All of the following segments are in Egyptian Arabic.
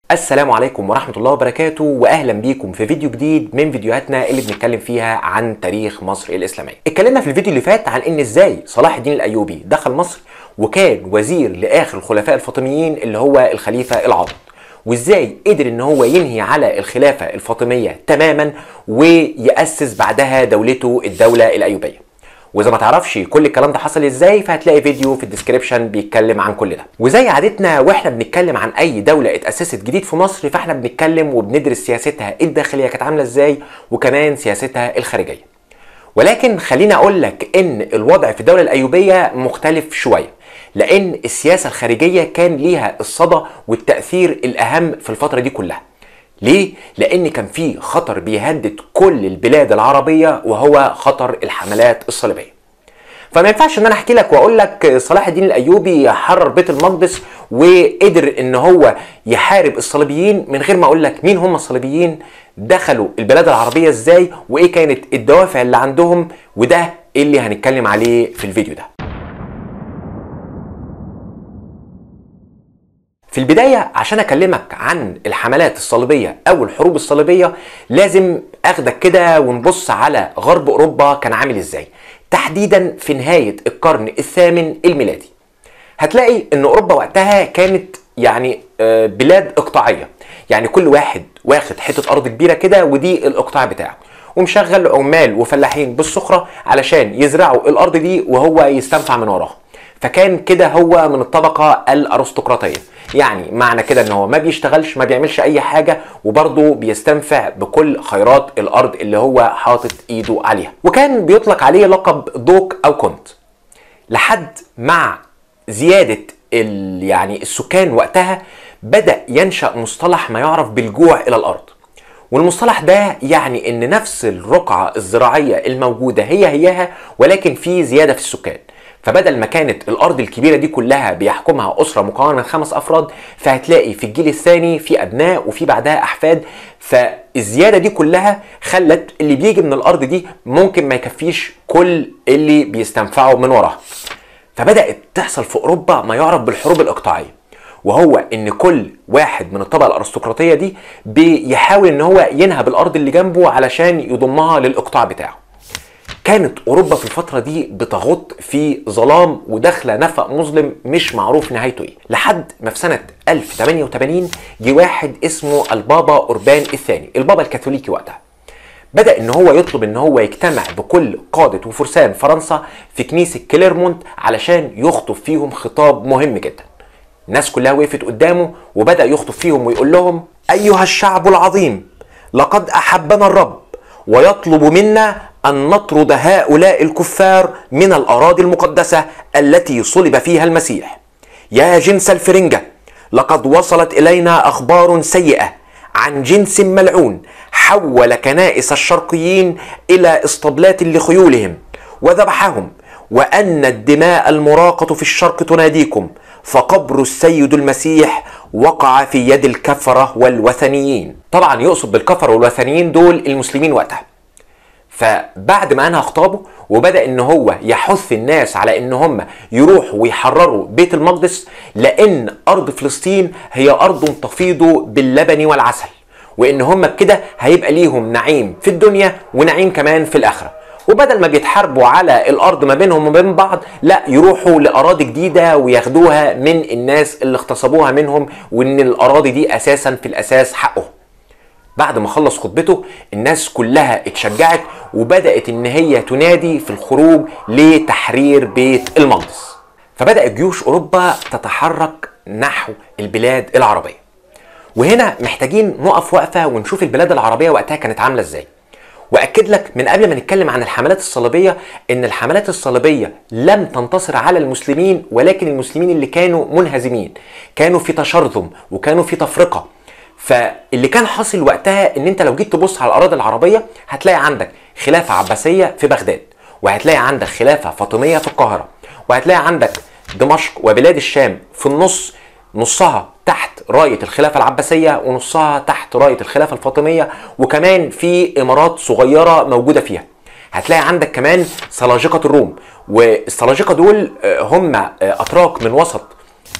السلام عليكم ورحمة الله وبركاته وأهلا بيكم في فيديو جديد من فيديوهاتنا اللي بنتكلم فيها عن تاريخ مصر الإسلامية اتكلمنا في الفيديو اللي فات عن إن إزاي صلاح الدين الأيوبي دخل مصر وكان وزير لآخر الخلفاء الفاطميين اللي هو الخليفة العاضد وازاي قدر ان هو ينهي على الخلافة الفاطمية تماما ويأسس بعدها دولته الدولة الأيوبية واذا ما تعرفش كل الكلام ده حصل ازاي فهتلاقي فيديو في الديسكريبشن بيتكلم عن كل ده وزي عادتنا واحنا بنتكلم عن اي دوله اتاسست جديد في مصر فاحنا بنتكلم وبندرس سياستها الداخليه كانت عامله ازاي وكمان سياستها الخارجيه ولكن خليني اقول لك ان الوضع في الدوله الايوبيه مختلف شويه لان السياسه الخارجيه كان ليها الصدى والتاثير الاهم في الفتره دي كلها ليه؟ لأن كان في خطر بيهدد كل البلاد العربية وهو خطر الحملات الصليبية. فما ينفعش ان انا احكي لك واقول لك صلاح الدين الايوبي حرر بيت المقدس وقدر ان هو يحارب الصليبيين من غير ما اقول لك مين هم الصليبيين دخلوا البلاد العربيه ازاي وايه كانت الدوافع اللي عندهم وده اللي هنتكلم عليه في الفيديو ده. في البداية عشان أكلمك عن الحملات الصليبية أو الحروب الصليبية لازم أخدك كده ونبص على غرب أوروبا كان عامل إزاي تحديدا في نهاية القرن الثامن الميلادي هتلاقي أن أوروبا وقتها كانت يعني بلاد إقطاعية يعني كل واحد واخد حتة أرض كبيرة كده ودي الإقطاع بتاعه ومشغل عمال وفلاحين بالسخرة علشان يزرعوا الأرض دي وهو يستنفع من وراها فكان كده هو من الطبقة الأرستقراطية يعني معنى كده ان هو ما بيشتغلش ما بيعملش اي حاجة وبرضه بيستنفع بكل خيرات الارض اللي هو حاطط ايده عليها وكان بيطلق عليه لقب دوك او كنت لحد مع زيادة ال يعني السكان وقتها بدأ ينشأ مصطلح ما يعرف بالجوع الى الارض والمصطلح ده يعني ان نفس الرقعة الزراعية الموجودة هي هيها ولكن في زيادة في السكان فبدل ما كانت الارض الكبيره دي كلها بيحكمها اسره مكونه من خمس افراد فهتلاقي في الجيل الثاني في ابناء وفي بعدها احفاد فالزياده دي كلها خلت اللي بيجي من الارض دي ممكن ما يكفيش كل اللي بيستنفعوا من وراها فبدات تحصل في اوروبا ما يعرف بالحروب الاقطاعيه وهو ان كل واحد من الطبقه الارستقراطيه دي بيحاول ان هو ينهب الارض اللي جنبه علشان يضمها للاقطاع بتاعه كانت اوروبا في الفتره دي بتغط في ظلام وداخله نفق مظلم مش معروف نهايته ايه لحد ما في سنه 1088 جه واحد اسمه البابا اوربان الثاني البابا الكاثوليكي وقتها بدا ان هو يطلب ان هو يجتمع بكل قاده وفرسان فرنسا في كنيسه كليرمونت علشان يخطب فيهم خطاب مهم جدا الناس كلها وقفت قدامه وبدا يخطب فيهم ويقول لهم ايها الشعب العظيم لقد احبنا الرب ويطلب منا أن نطرد هؤلاء الكفار من الأراضي المقدسة التي صلب فيها المسيح. يا جنس الفرنجة، لقد وصلت إلينا أخبار سيئة عن جنس ملعون حول كنائس الشرقيين إلى اسطبلات لخيولهم وذبحهم وأن الدماء المراقة في الشرق تناديكم فقبر السيد المسيح وقع في يد الكفرة والوثنيين طبعا يقصد بالكفرة والوثنيين دول المسلمين وقتها فبعد ما انهى خطابه وبدا ان هو يحث الناس على ان هم يروحوا ويحرروا بيت المقدس لان ارض فلسطين هي ارض تفيض باللبن والعسل وان هم بكده هيبقى ليهم نعيم في الدنيا ونعيم كمان في الاخره وبدل ما بيتحاربوا على الارض ما بينهم وبين بعض لا يروحوا لاراضي جديده وياخدوها من الناس اللي اغتصبوها منهم وان الاراضي دي اساسا في الاساس حقهم بعد ما خلص خطبته الناس كلها اتشجعت وبدأت ان هي تنادي في الخروج لتحرير بيت المقدس فبدأت جيوش اوروبا تتحرك نحو البلاد العربية وهنا محتاجين نقف وقفة ونشوف البلاد العربية وقتها كانت عاملة ازاي واكد لك من قبل ما نتكلم عن الحملات الصليبيه ان الحملات الصليبيه لم تنتصر على المسلمين ولكن المسلمين اللي كانوا منهزمين كانوا في تشرذم وكانوا في تفرقه فاللي كان حاصل وقتها ان انت لو جيت تبص على الاراضي العربيه هتلاقي عندك خلافه عباسيه في بغداد وهتلاقي عندك خلافه فاطميه في القاهره وهتلاقي عندك دمشق وبلاد الشام في النص نصها تحت راية الخلافة العباسية ونصها تحت راية الخلافة الفاطمية وكمان في إمارات صغيرة موجودة فيها هتلاقي عندك كمان سلاجقة الروم والسلاجقة دول هم أتراك من وسط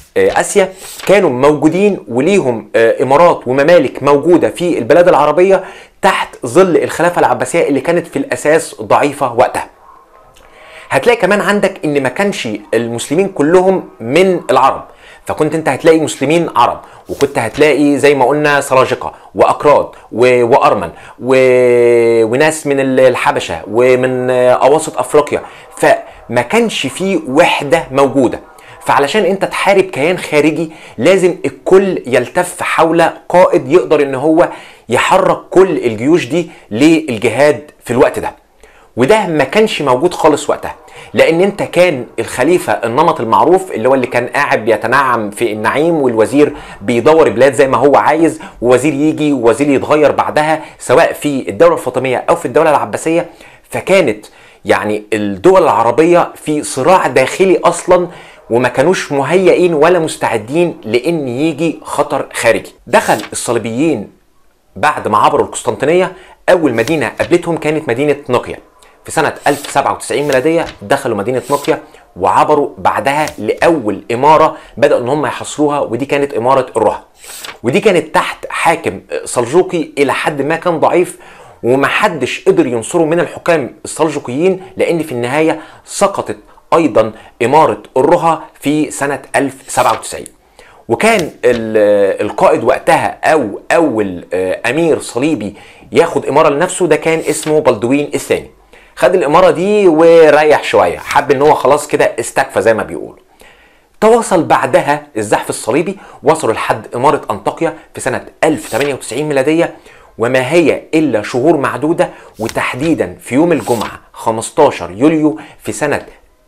آه، اسيا كانوا موجودين وليهم آه، امارات وممالك موجوده في البلاد العربيه تحت ظل الخلافه العباسيه اللي كانت في الاساس ضعيفه وقتها هتلاقي كمان عندك ان ما كانش المسلمين كلهم من العرب فكنت انت هتلاقي مسلمين عرب وكنت هتلاقي زي ما قلنا سلاجقه واكراد و... وارمن و... وناس من ال- الحبشه ومن آه، اواسط افريقيا فما كانش فيه وحده موجوده فعلشان انت تحارب كيان خارجي لازم الكل يلتف حول قائد يقدر ان هو يحرك كل الجيوش دي للجهاد في الوقت ده وده ما كانش موجود خالص وقتها لان انت كان الخليفه النمط المعروف اللي هو اللي كان قاعد بيتنعم في النعيم والوزير بيدور بلاد زي ما هو عايز ووزير يجي ووزير يتغير بعدها سواء في الدوله الفاطميه او في الدوله العباسيه فكانت يعني الدول العربيه في صراع داخلي اصلا وما كانوش مهيئين ولا مستعدين لان يجي خطر خارجي دخل الصليبيين بعد ما عبروا القسطنطينيه اول مدينه قابلتهم كانت مدينه نقيه في سنه 1097 ميلاديه دخلوا مدينه نقيه وعبروا بعدها لاول اماره بداوا ان هم يحاصروها ودي كانت اماره الرها ودي كانت تحت حاكم سلجوقي الى حد ما كان ضعيف ومحدش قدر ينصره من الحكام السلجوقيين لان في النهايه سقطت ايضا اماره الرها في سنه 1097 وكان ال- القائد وقتها او اول آه، امير صليبي ياخد اماره لنفسه ده كان اسمه بلدوين الثاني خد الاماره دي وريح شويه حب ان هو خلاص كده استكفى زي ما بيقولوا تواصل بعدها الزحف الصليبي وصلوا لحد إمارة أنطاكيا في سنة 1098 ميلادية وما هي إلا شهور معدودة وتحديدا في يوم الجمعة 15 يوليو في سنة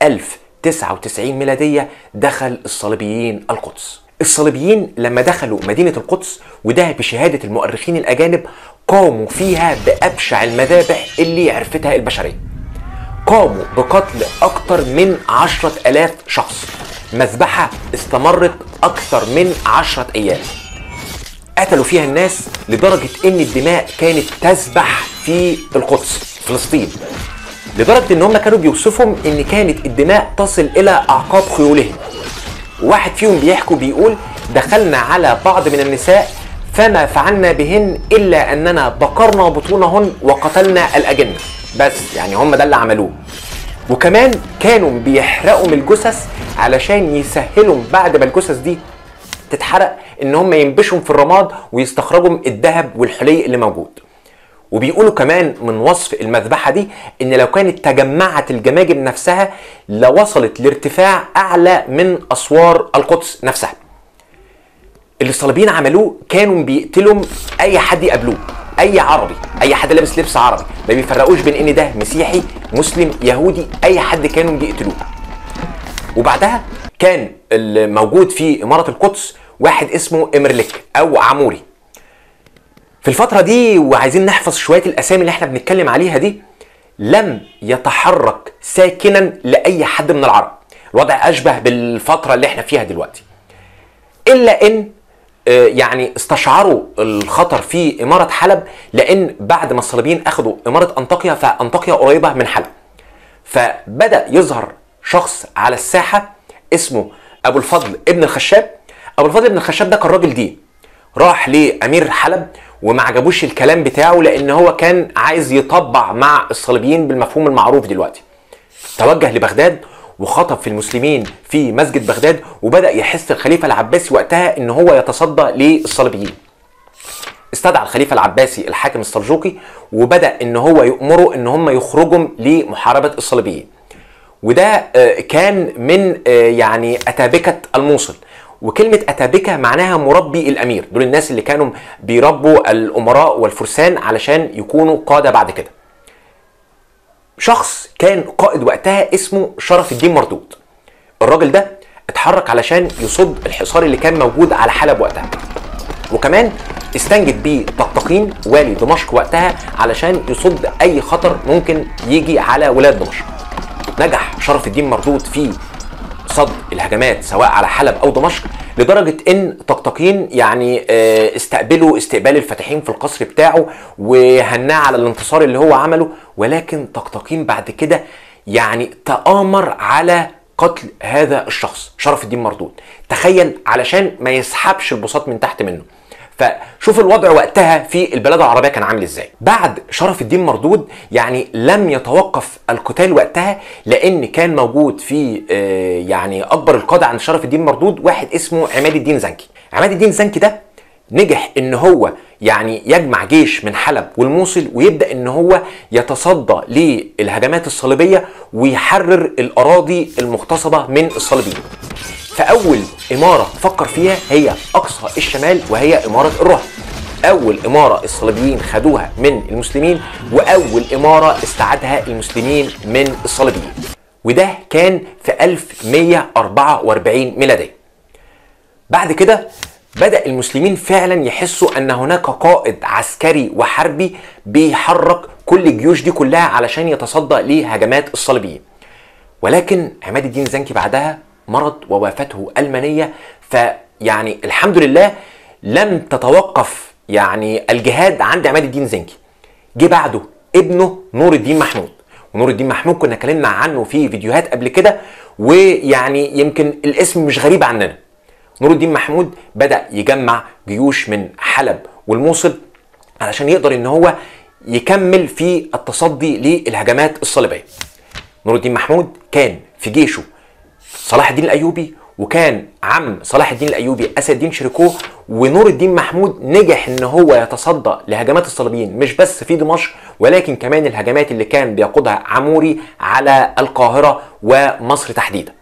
1099 ميلادية دخل الصليبيين القدس الصليبيين لما دخلوا مدينة القدس وده بشهادة المؤرخين الأجانب قاموا فيها بأبشع المذابح اللي عرفتها البشرية قاموا بقتل أكثر من عشرة ألاف شخص مذبحة استمرت أكثر من عشرة أيام قتلوا فيها الناس لدرجة إن الدماء كانت تسبح في القدس فلسطين لدرجة إن هم كانوا بيوصفهم إن كانت الدماء تصل إلى أعقاب خيولهم واحد فيهم بيحكوا بيقول دخلنا على بعض من النساء فما فعلنا بهن إلا أننا بقرنا بطونهن وقتلنا الأجنة بس يعني هم ده اللي عملوه وكمان كانوا بيحرقوا من الجثث علشان يسهلوا بعد ما الجثث دي تتحرق ان هم ينبشوا في الرماد ويستخرجوا الذهب والحلي اللي موجود وبيقولوا كمان من وصف المذبحه دي ان لو كانت تجمعت الجماجم نفسها لوصلت لارتفاع اعلى من اسوار القدس نفسها اللي الصليبيين عملوه كانوا بيقتلوا اي حد يقابلوه اي عربي اي حد لابس لبس عربي ما بيفرقوش بين ان ده مسيحي مسلم يهودي اي حد كانوا بيقتلوه وبعدها كان الموجود في اماره القدس واحد اسمه امرلك او عموري في الفترة دي وعايزين نحفظ شوية الأسامي اللي احنا بنتكلم عليها دي لم يتحرك ساكنا لأي حد من العرب الوضع أشبه بالفترة اللي احنا فيها دلوقتي إلا إن آه، يعني استشعروا الخطر في إمارة حلب لأن بعد ما الصليبيين أخذوا إمارة أنطاكيا فأنطاكيا قريبة من حلب فبدأ يظهر شخص على الساحة اسمه أبو الفضل ابن الخشاب أبو الفضل ابن الخشاب ده كان راجل دين راح لامير حلب وما عجبوش الكلام بتاعه لان هو كان عايز يطبع مع الصليبيين بالمفهوم المعروف دلوقتي توجه لبغداد وخطب في المسلمين في مسجد بغداد وبدا يحس الخليفه العباسي وقتها ان هو يتصدى للصليبيين استدعى الخليفه العباسي الحاكم السلجوقي وبدا ان هو يامره ان هم يخرجوا لمحاربه الصليبيين وده آه، كان من آه، يعني اتابكه الموصل وكلمة أتابكة معناها مربي الأمير دول الناس اللي كانوا بيربوا الأمراء والفرسان علشان يكونوا قادة بعد كده شخص كان قائد وقتها اسمه شرف الدين مردود الراجل ده اتحرك علشان يصد الحصار اللي كان موجود على حلب وقتها وكمان استنجد بيه طقطقين والي دمشق وقتها علشان يصد اي خطر ممكن يجي على ولايه دمشق نجح شرف الدين مردود في صد الهجمات سواء على حلب او دمشق لدرجه ان طقطقين يعني آه، استقبلوا استقبال الفاتحين في القصر بتاعه وهناه على الانتصار اللي هو عمله ولكن طقطقين بعد كده يعني تآمر على قتل هذا الشخص شرف الدين مردود تخيل علشان ما يسحبش البساط من تحت منه فشوف الوضع وقتها في البلاد العربيه كان عامل ازاي بعد شرف الدين مردود يعني لم يتوقف القتال وقتها لان كان موجود في آه، يعني اكبر القاده عند شرف الدين مردود واحد اسمه عماد الدين زنكي عماد الدين زنكي ده نجح ان هو يعني يجمع جيش من حلب والموصل ويبدا ان هو يتصدى للهجمات الصليبيه ويحرر الاراضي المغتصبه من الصليبيين فاول اماره فكر فيها هي اقصى الشمال وهي اماره الرهب اول اماره الصليبيين خدوها من المسلمين واول اماره استعادها المسلمين من الصليبيين وده كان في 1144 ميلاديه بعد كده بدأ المسلمين فعلا يحسوا أن هناك قائد عسكري وحربي بيحرك كل الجيوش دي كلها علشان يتصدى لهجمات الصليبيين ولكن عماد الدين زنكي بعدها مرض ووافته المنية فيعني الحمد لله لم تتوقف يعني الجهاد عند عماد الدين زنكي جه بعده ابنه نور الدين محمود ونور الدين محمود كنا اتكلمنا عنه في فيديوهات قبل كده ويعني يمكن الاسم مش غريب عننا نور الدين محمود بدا يجمع جيوش من حلب والموصل علشان يقدر ان هو يكمل في التصدي للهجمات الصليبيه نور الدين محمود كان في جيشه صلاح الدين الايوبي وكان عم صلاح الدين الايوبي اسد الدين شريكوه ونور الدين محمود نجح ان هو يتصدى لهجمات الصليبيين مش بس في دمشق ولكن كمان الهجمات اللي كان بيقودها عموري على القاهره ومصر تحديدا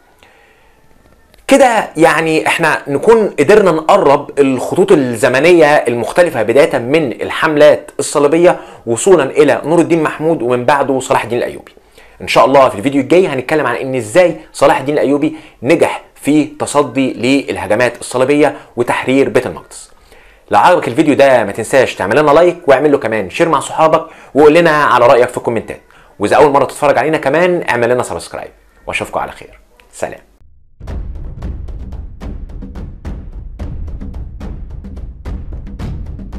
كده يعني احنا نكون قدرنا نقرب الخطوط الزمنيه المختلفه بدايه من الحملات الصليبيه وصولا الى نور الدين محمود ومن بعده صلاح الدين الايوبي. ان شاء الله في الفيديو الجاي هنتكلم عن ان ازاي صلاح الدين الايوبي نجح في تصدي للهجمات الصليبيه وتحرير بيت المقدس. لو عجبك الفيديو ده ما تنساش تعمل لنا لايك واعمل له كمان شير مع صحابك وقول لنا على رايك في الكومنتات. واذا اول مره تتفرج علينا كمان اعمل لنا سبسكرايب واشوفكم على خير. سلام.